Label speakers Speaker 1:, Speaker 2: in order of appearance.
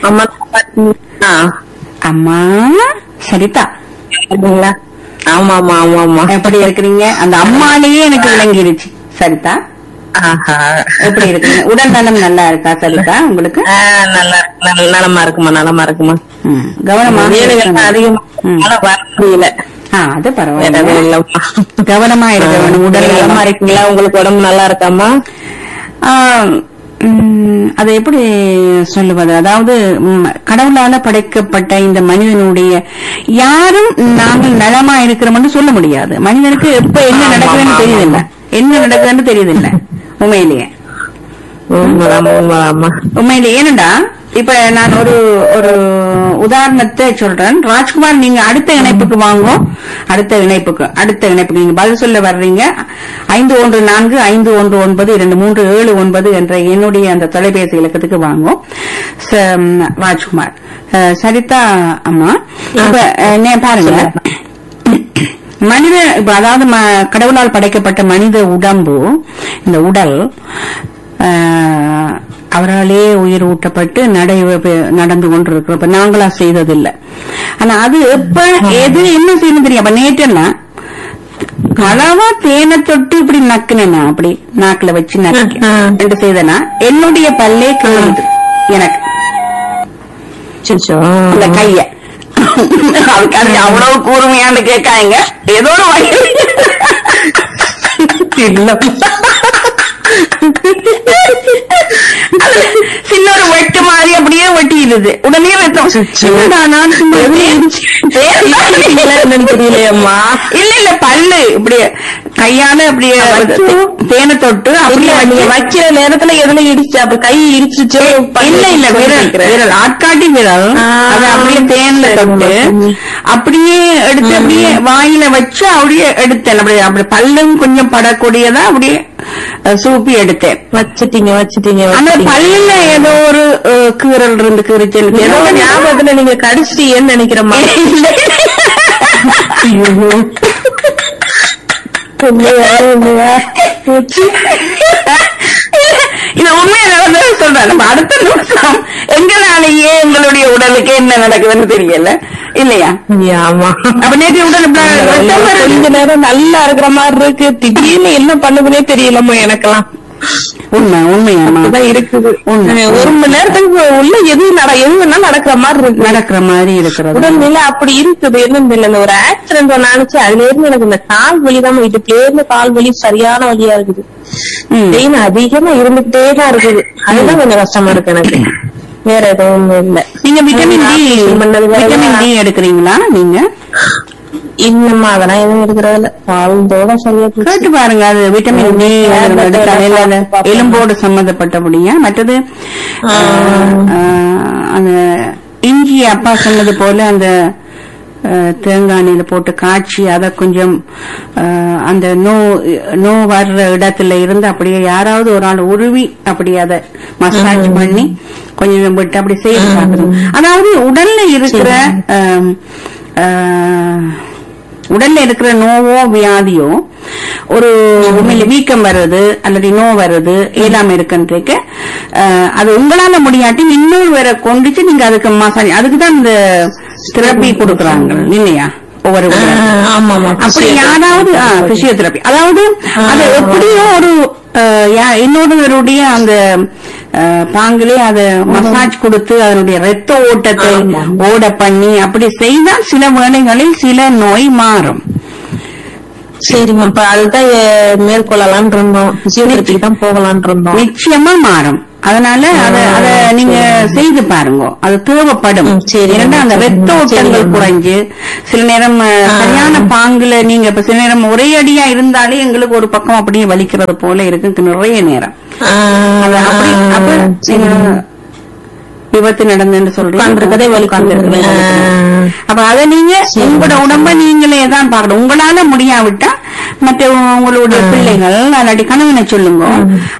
Speaker 1: அம்மா நல்லா இருக்கீங்களா?
Speaker 2: அம்மா சரிதா
Speaker 1: அப்படிங்களா? ஆமா ஆமா ஆமா ஆமா
Speaker 2: எப்படி இருக்கிறீங்க அந்த அம்மாலேயே எனக்கு விளங்கிருச்சு சரிதா
Speaker 1: ஆஹா.
Speaker 2: எப்படி இருக்கிறீங்க உடல் நலம் நல்லா இருக்கா சரிதா உங்களுக்கு
Speaker 1: ஆ, நல்லா நல்ல- நலமா இருக்குமா நலமா இருக்குமா
Speaker 2: ம், கவனமா
Speaker 1: வேலைகள்
Speaker 2: இருக்கணும்.
Speaker 1: அதிகமா
Speaker 2: ம்.
Speaker 1: அதனால வர முடியல
Speaker 2: ஆ, அது
Speaker 1: வேற
Speaker 2: பரவாயில்ல
Speaker 1: எதுவும் இல்லம்மா.
Speaker 2: கவனமா இருக்க வேணும் உடல்
Speaker 1: நீங்க நலமா
Speaker 2: நலமா
Speaker 1: இருக்கீங்களா உங்களுக்கு உடம்பு நல்லா இருக்காமா
Speaker 2: ஆ, ம், அதை எப்படி சொல்லுவது அதாவது ம், கடவுளால படைக்கப்பட்ட இந்த மனிதனுடைய யாரும் நாங்கள் நலமா இருக்கிறோம்னு சொல்ல முடியாது மனிதனுக்கு எப்ப என்ன
Speaker 1: ஆமா,
Speaker 2: நடக்குதுன்னு
Speaker 1: ஆமா,
Speaker 2: தெரியுதில்ல என்ன நடக்குதுன்னு தெரியுதில்ல உண்மையிலேயே
Speaker 1: உண்மைதாம்மா உண்மைதாம்மா
Speaker 2: உண்மையிலே ஏனண்டா இப்ப நான் ஒரு ஒரு உதாரணத்தை சொல்றேன் ராஜ்குமார் நீங்க அடுத்த இணைப்புக்கு வாங்க அடுத்த இணைப்புக்கு அடுத்த இணைப்புக்கு நீங்க பதில் சொல்ல வர்றீங்க ஐந்து ஒன்று நான்கு ஐந்து ஒன்று ஒன்பது இரண்டு மூன்று ஏழு ஒன்பது என்ற என்னுடைய அந்த தொலைபேசி இலக்கத்துக்கு வாங்க ச- ம், ராஜ்குமார் அஹ், சரிதா அம்மா இப்ப அஹ், நே- பாருங்க மனித இப்ப அதாவது ம- கடவுளால் படைக்கப்பட்ட மனித உடம்பு இந்த உடல் ஆஹ், அவராலே உயிர் ஊட்டப்பட்டு நடை நடந்து கொண்டிருக்கிறோம் இப்ப நாங்களா செய்ததில்லை ஆனா அது எப்ப எது என்ன செய்யணும் தெரியும் அப்ப நேற்றெல்லாம் களவா தேனை தொட்டு இப்படி நக்குனேனா அப்படி நாக்குல வச்சு நக்கி
Speaker 1: ம்.
Speaker 2: என்று செய்தனா என்னுடைய பல்லே கிழியுது எனக்கு
Speaker 1: அச்சச்சோ.
Speaker 2: இந்த கைய அதுக்காக அவ்வளவு கூர்மையான்னு கேட்காங்க ஏதோ ஒரு வழி இல்ல அது சின்ன ஒரு வெட்டு மாதிரி அப்படியே வெட்டிடுது உடனே வெட்டும் என்னடா நான் சும்மா
Speaker 1: இல்ல, என்னன்னு தெரியலையேம்மா
Speaker 2: இல்ல இல்ல பல்லு இப்படியே கையால அப்படியே தேனை தொட்டு அப்படியே
Speaker 1: இல்ல, நீங்க
Speaker 2: வச்சு-
Speaker 1: வைக்கிற நேரத்துல எதுல இடிச்சு அப்ப கை இடிச்சுச்சோ
Speaker 2: இல்ல இல்ல விரல் விரல் ஆட்காட்டி விரல்
Speaker 1: ஆ.
Speaker 2: அதை அப்படியே தேன்ல
Speaker 1: சரி,
Speaker 2: தொட்டு
Speaker 1: ம்.
Speaker 2: அப்படியே எடுத்து அப்படியே வாயில வச்சு அப்படியே எடுத்தேன் அப்படியே அப்படி பல்லும் கொஞ்சம் படக்கூடியதா அப்படியே அஹ், சூப்பி எடுத்தேன்
Speaker 1: வச்சுட்டீங்க வச்சுட்டீங்க
Speaker 2: அந்த
Speaker 1: வச்சுட்டீங்க.
Speaker 2: பல்லுல ஏதோ ஒரு அஹ், கீறல் இருந்து கீறிச்சல்
Speaker 1: ஏதோ ஒரு ஞாபகத்துல நீங்க கடிச்சிட்டீங்கன்னு நினைக்கிறேம்மா உண்மையா, உண்மையா?
Speaker 2: இத உண்மையை நடந்தது சொல்றேன் நம்ம அடுத்த நிமிஷம் எங்களாலேயே எங்களுடைய உடலுக்கு என்ன நடக்குதுன்னு தெரியல இல்லையா
Speaker 1: ஆமா
Speaker 2: அப்ப நேற்று உடல் இப்படி ரத்தம் வருது.
Speaker 1: கொஞ்ச நேரம் நல்லா இருக்கிற மாதிரி இருக்கு திடீர்னு என்ன பண்ணுதுன்னே தெரியலம்மா எனக்கெல்லாம்
Speaker 2: உண்மை உண்மையாமா
Speaker 1: அப்படிதான் இருக்குது
Speaker 2: உண்மை.
Speaker 1: ஒரு மணி நேரத்துக்கு உள்ள எது நட எது வேணா நடக்கிற மாதிரி இருக்கு
Speaker 2: நடக்கிற மாதிரி இருக்கிறது
Speaker 1: உடல்நிலை அப்படி இருக்குது என்னன்னு தெரியல இந்த ஒரு ஆக்சிடென்ட் நினைச்சு அதுல இருந்து எனக்கு இந்த கால் வலி தான் இடுப்புல இருந்து கால் வலி சரியான வலியா இருக்குது
Speaker 2: ம்.
Speaker 1: பெயின் அதிகமா இருந்துகிட்டே தான் இருக்குது அதுதான் கொஞ்சம் கஷ்டமா இருக்கு எனக்கு வேற எதுவும் இல்ல
Speaker 2: நீங்க விட்டமின் டி
Speaker 1: ஆபரேஷன் பண்ணது வேற.
Speaker 2: விட்டமின் டி எடுக்கிறீங்களா நீங்க
Speaker 1: இன்னுமா அதெல்லாம் எதுவும் எடுக்கிறது இல்ல வாழ்ந்தோட சரியா போச்சு.
Speaker 2: கேட்டு பாருங்க அது விட்டமின் டி எடுத்தாலே அது எலும்போடு சம்பந்தப்பட்டபடியா மற்றது ஆஹ், அந்த இஞ்சி அப்பா சொன்னது போல அந்த ஆஹ், தேங்காய் எண்ணெயில போட்டு காய்ச்சி அதை கொஞ்சம் ஆஹ், அந்த நோ நோ வர்ற இடத்துல இருந்து அப்படியே யாராவது ஒரு ஆள் உருவி அப்படி அதை மசாஜ் பண்ணி கொஞ்சம் விட்டு அப்படி செய்து பார்க்கணும் அதாவது உடல்ல இருக்கிற ஆம், ஆஹ், உடல்ல இருக்கிற நோவோ வியாதியோ ஒரு உண்மையில வீக்கம் வர்றது அல்லது நோ வர்றது இயலாம இருக்குன்றதுக்கு அஹ், அது உங்களால முடியாட்டி இன்னொரு வேற கொண்டுச்சு நீங்க அதுக்கு மசாஜ் அதுக்கு தான் இந்த தெரப்பி கொடுக்கறாங்க இல்லையா ஒவ்வொரு உடலுக்கும்.
Speaker 1: ஆஹ் ஆமா ஆமா
Speaker 2: அப்படி யாராவது பிசியோதெரப்பி அதாவது அது எப்படியோ ஒரு அஹ், யா- இன்னொருவருடைய அந்த அஹ், பாங்கிலே அத மசாஜ் கொடுத்து அதனுடைய ரத்த ஓட்டத்தை
Speaker 1: ஆமா.
Speaker 2: ஓட பண்ணி அப்படி செய்தால் சில வேளைகளில் சில நோய் மாறும்
Speaker 1: சரிம்மா இப்ப அதுதான் அஹ், மேற்கொள்ளலாம்னு இருந்தோம் பிசியோதெரபிக்கு தான் போகலாம்னு இருந்தோம்
Speaker 2: நிச்சயமா மாறும் அதனால அத அத நீங்க செய்து பாருங்க அது தேவைப்படும்
Speaker 1: ம், சரி.
Speaker 2: ஏன்னா அந்த ரத்த ஓட்டங்கள்
Speaker 1: சரி.
Speaker 2: குறைஞ்சு சில நேரம் அஹ், சரியான பாங்குல நீங்க இப்ப சில நேரம் ஒரே அடியா இருந்தாலே எங்களுக்கு ஒரு பக்கம் அப்படியே வலிக்கிறது போல இருக்கு நிறைய நேரம் அது அப்படி அப்ப நீங்க விபத்து நடந்துன்னு சொல்றீங்க
Speaker 1: உட்கார்ந்திருக்கதே வலி உட்கார்ந்திருக்கேன். ஆஹ்.
Speaker 2: அப்ப அத நீங்க உங்களோட உடம்ப நீங்களே தான் பார்க்கணும் உங்களால முடியாவிட்டா மற்ற உங்களுடைய பிள்ளைகள் அல்லாட்டி கணவனை சொல்லுங்க